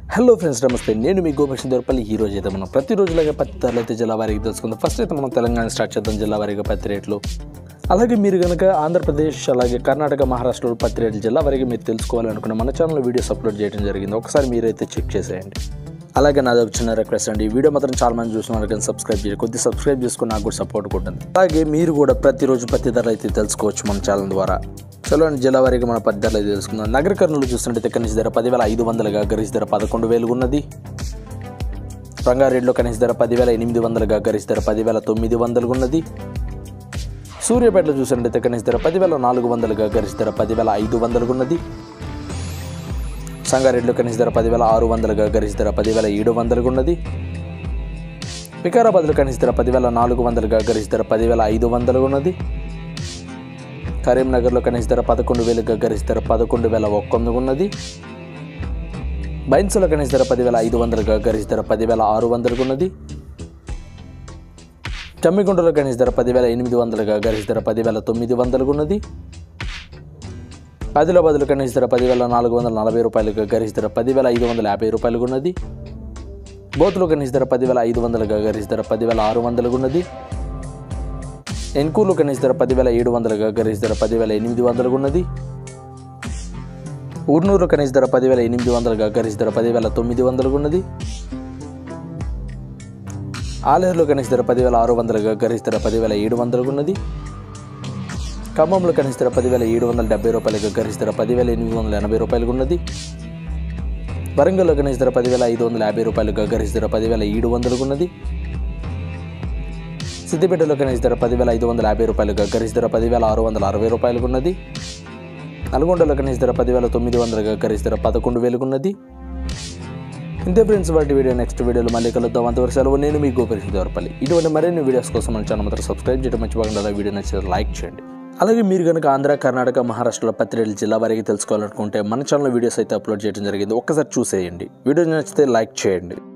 hello friends నమస్తే నేను మీ గోపక్ష దొరపల్లి ఈ రోజు అయితే మనం ప్రతిరోజులాగా పత్తి ధరలు అయితే జిల్లా వారికి తెలుసుకుందాం ఫస్ట్ అయితే మనం తెలంగాణ స్టార్ట్ చేద్దాం జిల్లా వారీగా పత్తి రేట్లు అలాగే మీరు కనుక ఆంధ్రప్రదేశ్ అలాగే కర్ణాటక మహారాష్ట్రలో పత్తి రేట్లు జిల్లా వారికి మీరు తెలుసుకోవాలనుకున్న మన ఛానల్లో వీడియోస్ అప్లోడ్ చేయడం జరిగింది ఒకసారి మీరైతే చెక్ చేసేయండి అలాగే నాది ఒక చిన్న రిక్వెస్ట్ అండి ఈ వీడియో మాత్రం చాలా మంది చూస్తున్నారు కానీ సబ్స్క్రైబ్ చేయండి కొద్ది సబ్స్క్రైబ్ చేసుకుని నాకు కూడా సపోర్ట్ ఉంటుంది అలాగే మీరు కూడా ప్రతిరోజు పత్తి ధరలు అయితే తెలుసుకోవచ్చు మన ఛానల్ ద్వారా చలో జిల్లా వారికి మన పత్తి ధరలు అయితే తెలుసుకుందాం నగర కర్నూలు చూస్తుంటే కనీస ధర పదివేల ఐదు వందలుగా గరిష్ట ధర పదకొండు వేలు ఉన్నది రంగారెడ్డిలో కనీస ధర పదివేల ఎనిమిది వందలుగా గరిష్ట ధర పదివేల తొమ్మిది వందలుగా ఉన్నది సూర్యాపేటలో చూసినట్టయితే కనీస ధర పదివేల నాలుగు వందలుగా గరిష్ట ధర పదివేల ఐదు వందలుగా ఉన్నది సంగారెడ్డిలో కనీస ధర పదివేల ఆరు వందలుగా గరిష్ట ధర పదివేల ఏడు వందలుగా ఉన్నది వికారాబాద్లో కనీస ధర పదివేల నాలుగు వందలుగా గరిష్ట ధర పదివేల ఐదు వందలుగా ఉన్నది కరీంనగర్లో కనీస ధర పదకొండు వేలుగా గరిష్ట ధర పదకొండు వేల ఒక్క వందగా ఉన్నది బైన్స్లో కనీస ధర పదివేల ఐదు వందలుగా గరిష్ట ధర పదివేల ఆరు వందలుగా ఉన్నది జమ్మిగుంటలో కనీస ధర పదివేల ఎనిమిది వందలుగా గరిష్ట ధర పదివేల తొమ్మిది వందలుగా ఉన్నది ఆదిలాబాద్లో కనీస ధర పదివేల నాలుగు వందల నలభై రూపాయలుగా గరిష్ట ధర పదివేల ఐదు వందల యాభై రూపాయలుగా ఉన్నది బోతులో కనీస ధర పదివేల ఐదు వందలుగా గరిష్ట ధర పదివేల ఆరు వందలుగా ఉన్నది ఎన్కూలు కనీస ధర పదివేల ఏడు వందలుగా గరిష్ట ధర పదివేల ఎనిమిది వందలుగా ఉన్నది ఊర్నూరు కనీస ధర పదివేల ఎనిమిది వందలుగా గరిష్ట ధర పదివేల తొమ్మిది వందలుగా ఉన్నది ఆలేరులో కనీస ధర పదివేల ఆరు వందలుగా గరిష్ట ధర పదివేల ఏడు వందలుగా ఉన్నది ఖమ్మంలో కనీస ధర పదివేల ఏడు వందల డెబ్బై రూపాయలుగా గరిష్ట ధర పదివేల ఎనిమిది వందల ఎనభై రూపాయలుగా ఉన్నది వరంగల్లో కనీస ధర పదివేల ఐదు వందల యాభై రూపాయలుగా గరిష్ట ధర పదివేల ఏడు వందలుగా ఉన్నది సిద్దిపేటలో కనీస ధర పదివేల ఐదు వందల యాభై రూపాయలుగా గరిష్ట ధర పదివేల ఆరు వందల అరవై రూపాయలుగా ఉన్నది నల్గొండలో కనీస ధర పదివేల తొమ్మిది వందలుగా గరిష్ట ధర పదకొండు వేలుగా ఉన్నది ఇంతే ఫ్రెండ్స్ వాటి వీడియో నెక్స్ట్ వీడియోలో మళ్ళీ కలుద్దాం అంతవరకు సెలవు నేను మీ గోపరిషి దేవరపల్లి ఇటువంటి మరిన్ని వీడియోస్ కోసం మన ఛానల్ మాత్రం సబ్స్క్రైబ్ చేయడం మర్చిపోకుండా వీడియో నచ్చితే లైక్ చేయండి అలాగే మీరు కనుక ఆంధ్ర కర్ణాటక మహారాష్ట్రలో పత్తిరేలు జిల్లా వారికి తెలుసుకోవాలనుకుంటే మన ఛానల్ వీడియోస్ అయితే అప్లోడ్ చేయడం జరిగింది ఒక్కసారి చూసేయండి వీడియో నచ్చితే లైక్ చేయండి